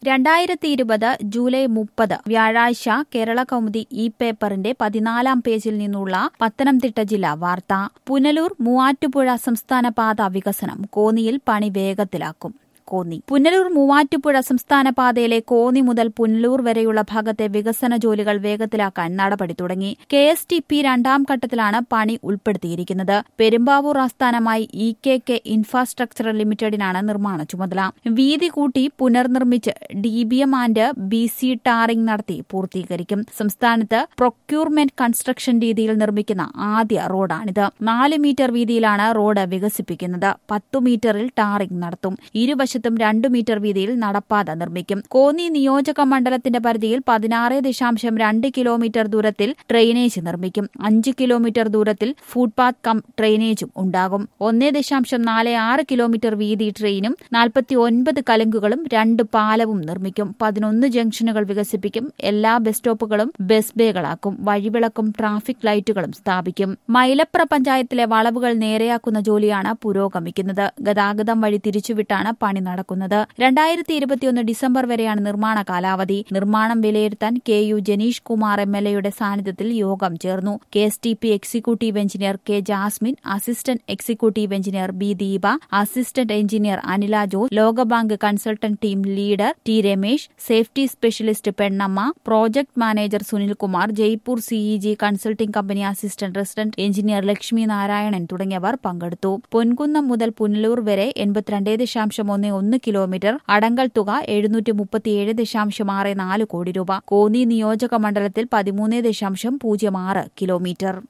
രണ്ടായിരത്തി ഇരുപത് ജൂലൈ മുപ്പത് വ്യാഴാഴ്ച കേരള കൗമുദി ഇ പേപ്പറിന്റെ പതിനാലാം പേജിൽ നിന്നുള്ള പത്തനംതിട്ട ജില്ലാ വാർത്ത പുനലൂർ മൂവാറ്റുപുഴ സംസ്ഥാന പാത വികസനം കോന്നിയിൽ പണി വേഗത്തിലാക്കും കോന്നി പുനലൂർ മൂവാറ്റുപുഴ സംസ്ഥാന പാതയിലെ കോന്നി മുതൽ പുനലൂർ വരെയുള്ള ഭാഗത്തെ വികസന ജോലികൾ വേഗത്തിലാക്കാൻ നടപടി തുടങ്ങി കെ എസ് ടി പി രണ്ടാം ഘട്ടത്തിലാണ് പണി ഉൾപ്പെടുത്തിയിരിക്കുന്നത് പെരുമ്പാവൂർ ആസ്ഥാനമായി ഇ കെ കെ ഇൻഫ്രാസ്ട്രക്ചർ ലിമിറ്റഡിനാണ് നിർമ്മാണ ചുമതല വീതി കൂട്ടി പുനർനിർമ്മിച്ച് D B M and B C tarring നടത്തി പൂർത്തീകരിക്കും സംസ്ഥാനത്ത് പ്രൊക്യൂർമെന്റ് കൺസ്ട്രക്ഷൻ രീതിയിൽ നിർമ്മിക്കുന്ന ആദ്യ റോഡാണിത് നാല് മീറ്റർ വീതിയിലാണ് റോഡ് വികസിപ്പിക്കുന്നത് പത്തു മീറ്ററിൽ ടാറിംഗ് നടത്തും ഇരുവശത്തും രണ്ടു മീറ്റർ വീതിയിൽ നടപ്പാത നിർമ്മിക്കും കോന്നി നിയോജക മണ്ഡലത്തിന്റെ പരിധിയിൽ പതിനാറ് ദശാംശം രണ്ട് കിലോമീറ്റർ ദൂരത്തിൽ ഡ്രെയിനേജ് നിർമ്മിക്കും അഞ്ച് കിലോമീറ്റർ ദൂരത്തിൽ ഫുട്പാത്ത് കം ഡ്രെയിനേജും ഉണ്ടാകും ഒന്നേ ദശാംശം നാല് ആറ് കിലോമീറ്റർ വീതി ട്രെയിനും നാൽപ്പത്തി ഒൻപത് കലുങ്കുകളും രണ്ട് പാലവും നിർമ്മിക്കും പതിനൊന്ന് ജംഗ്ഷനുകൾ വികസിപ്പിക്കും എല്ലാ ബസ് സ്റ്റോപ്പുകളും ബസ് ബേകളാക്കും വഴിവിളക്കും ട്രാഫിക് ലൈറ്റുകളും സ്ഥാപിക്കും മൈലപ്ര പഞ്ചായത്തിലെ വളവുകൾ നേരെയാക്കുന്ന ജോലിയാണ് പുരോഗമിക്കുന്നത് ഗതാഗതം വഴി തിരിച്ചുവിട്ടാണ് പണി നടക്കുന്നത് രണ്ടായിരത്തി ഇരുപത്തിയൊന്ന് ഡിസംബർ വരെയാണ് നിർമ്മാണ കാലാവധി നിർമ്മാണം വിലയിരുത്താൻ K U Janeesh Kumar M L എയുടെ സാന്നിധ്യത്തിൽ യോഗം ചേർന്നു K S T P executive engineer K Jasmine assistant executive engineer B Deepa assistant engineer Anila Jose ലോകബാങ്ക് consultant team leader T Ramesh safety specialist Pennamma project manager Sunilkumar Jaipur CEG consulting company assistant resident engineer Lakshmi Narayanan തുടങ്ങിയവർ പങ്കെടുത്തു പൊൻകുന്നം മുതൽ പുനലൂർ വരെ എൺപത്തിരണ്ട് ദശാംശം ഒന്ന് ഒന്ന് കിലോമീറ്റർ അടങ്കൽ തുക എഴുന്നൂറ്റി മുപ്പത്തിയേഴ് ദശാംശം ആറ് നാല് കോടി രൂപ കോന്നി നിയോജക മണ്ഡലത്തിൽ പതിമൂന്ന് ദശാംശം പൂജ്യം ആറ് കിലോമീറ്റർ